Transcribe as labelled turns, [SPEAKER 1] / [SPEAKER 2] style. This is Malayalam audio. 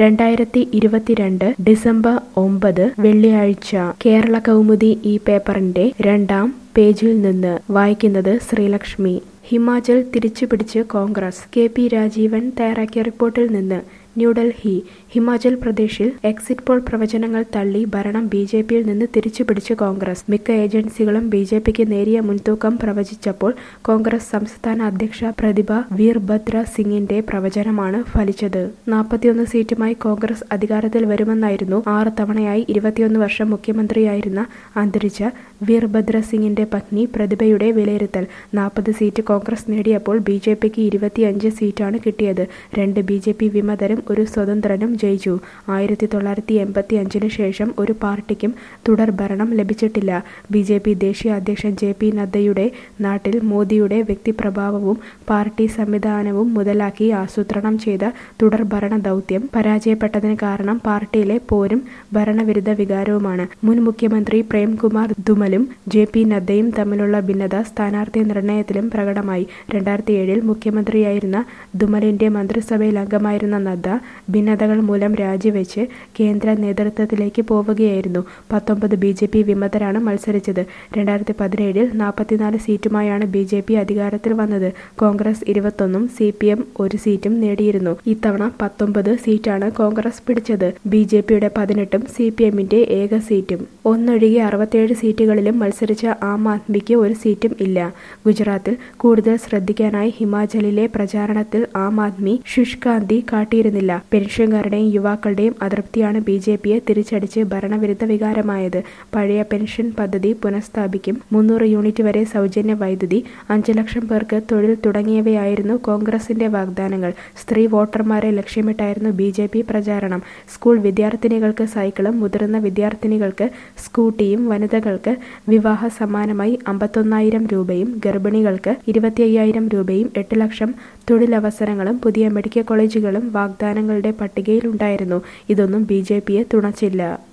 [SPEAKER 1] രണ്ടായിരത്തി ഇരുപത്തിരണ്ട് ഡിസംബർ ഒമ്പത് വെള്ളിയാഴ്ച കേരള കൗമുദി ഈ പേപ്പറിന്റെ രണ്ടാം പേജിൽ നിന്ന് വായിക്കുന്നത് ശ്രീലക്ഷ്മി ഹിമാചൽ തിരിച്ചുപിടിച്ച് കോൺഗ്രസ് കെ പി രാജീവൻ തയ്യാറാക്കിയ റിപ്പോർട്ടിൽ നിന്ന് ന്യൂഡൽഹി ഹിമാചൽ പ്രദേശിൽ എക്സിറ്റ് പോൾ പ്രവചനങ്ങൾ തള്ളി ഭരണം ബി ജെ പിയിൽ നിന്ന് തിരിച്ചുപിടിച്ച് കോൺഗ്രസ് മിക്ക ഏജൻസികളും ബി ജെ പിക്ക് നേരിയ മുൻതൂക്കം പ്രവചിച്ചപ്പോൾ കോൺഗ്രസ് സംസ്ഥാന അധ്യക്ഷ പ്രതിഭ വീർഭദ്ര സിംഗിന്റെ പ്രവചനമാണ് ഫലിച്ചത് നാൽപ്പത്തിയൊന്ന് സീറ്റുമായി കോൺഗ്രസ് അധികാരത്തിൽ വരുമെന്നായിരുന്നു ആറ് തവണയായി ഇരുപത്തിയൊന്ന് വർഷം മുഖ്യമന്ത്രിയായിരുന്ന അന്തരിച്ച വീർഭദ്ര സിംഗിന്റെ പത്നി പ്രതിഭയുടെ വിലയിരുത്തൽ നാൽപ്പത് സീറ്റ് കോൺഗ്രസ് നേടിയപ്പോൾ ബി ജെ പിക്ക് ഇരുപത്തിയഞ്ച് സീറ്റാണ് കിട്ടിയത് രണ്ട് ബി ജെ പി വിമതരും ഒരു സ്വതന്ത്രനും ജയിച്ചു ആയിരത്തി തൊള്ളായിരത്തി എൺപത്തി അഞ്ചിന് ശേഷം ഒരു പാർട്ടിക്കും തുടർ ഭരണം ലഭിച്ചിട്ടില്ല ബി ജെ പി ദേശീയ അധ്യക്ഷൻ ജെ പി നദ്ദയുടെ നാട്ടിൽ മോദിയുടെ വ്യക്തിപ്രഭാവവും പാർട്ടി സംവിധാനവും മുതലാക്കി ആസൂത്രണം ചെയ്ത തുടർ ഭരണ ദൗത്യം പരാജയപ്പെട്ടതിന് കാരണം പാർട്ടിയിലെ പോരും ഭരണവിരുദ്ധ വികാരവുമാണ് മുൻ മുഖ്യമന്ത്രി പ്രേംകുമാർ ദുമലും ജെ പി നദ്ദയും തമ്മിലുള്ള ഭിന്നത സ്ഥാനാർത്ഥി നിർണയത്തിലും പ്രകടമായി രണ്ടായിരത്തി ഏഴിൽ മുഖ്യമന്ത്രിയായിരുന്ന ദുമലിന്റെ മന്ത്രിസഭയിൽ അംഗമായിരുന്ന നദ്ദ ഭിന്നതകൾ മൂലം രാജിവെച്ച് കേന്ദ്ര നേതൃത്വത്തിലേക്ക് പോവുകയായിരുന്നു പത്തൊമ്പത് ബി ജെ പി വിമതരാണ് മത്സരിച്ചത് രണ്ടായിരത്തി പതിനേഴിൽ നാൽപ്പത്തിനാല് സീറ്റുമായാണ് ബി ജെ പി അധികാരത്തിൽ വന്നത് കോൺഗ്രസ് ഇരുപത്തൊന്നും സി പി എം ഒരു സീറ്റും നേടിയിരുന്നു ഇത്തവണ പത്തൊമ്പത് സീറ്റാണ് കോൺഗ്രസ് പിടിച്ചത് ബി ജെ പിയുടെ പതിനെട്ടും സി പി എമ്മിന്റെ ഏക സീറ്റും ഒന്നൊഴികെ അറുപത്തിയേഴ് സീറ്റുകളിലും മത്സരിച്ച ആം ആദ്മിക്ക് ഒരു സീറ്റും ഇല്ല ഗുജറാത്തിൽ കൂടുതൽ ശ്രദ്ധിക്കാനായി ഹിമാചലിലെ പ്രചാരണത്തിൽ ആം ആദ്മി ശുഷ്കാന്തി കാട്ടിയിരുന്നില്ല പെൻഷൻകാരുടെയും യുവാക്കളുടെയും അതൃപ്തിയാണ് ബി ജെ പിയെ തിരിച്ചടിച്ച് ഭരണവിരുദ്ധ വികാരമായത് പഴയ പെൻഷൻ പദ്ധതി പുനഃസ്ഥാപിക്കും മുന്നൂറ് യൂണിറ്റ് വരെ സൗജന്യ വൈദ്യുതി അഞ്ച് ലക്ഷം പേർക്ക് തൊഴിൽ തുടങ്ങിയവയായിരുന്നു കോൺഗ്രസിന്റെ വാഗ്ദാനങ്ങൾ സ്ത്രീ വോട്ടർമാരെ ലക്ഷ്യമിട്ടായിരുന്നു ബി ജെ പി പ്രചാരണം സ്കൂൾ വിദ്യാർത്ഥിനികൾക്ക് സൈക്കിളും മുതിർന്ന വിദ്യാർത്ഥിനികൾക്ക് സ്കൂട്ടിയും വനിതകൾക്ക് വിവാഹ സമ്മാനമായി അമ്പത്തൊന്നായിരം രൂപയും ഗർഭിണികൾക്ക് ഇരുപത്തി അയ്യായിരം രൂപയും എട്ട് ലക്ഷം തൊഴിലവസരങ്ങളും പുതിയ മെഡിക്കൽ കോളേജുകളും വാഗ്ദാനങ്ങളുടെ പട്ടികയിലുണ്ടായിരുന്നു ഇതൊന്നും ബി ജെ പിയെ തുണച്ചില്ല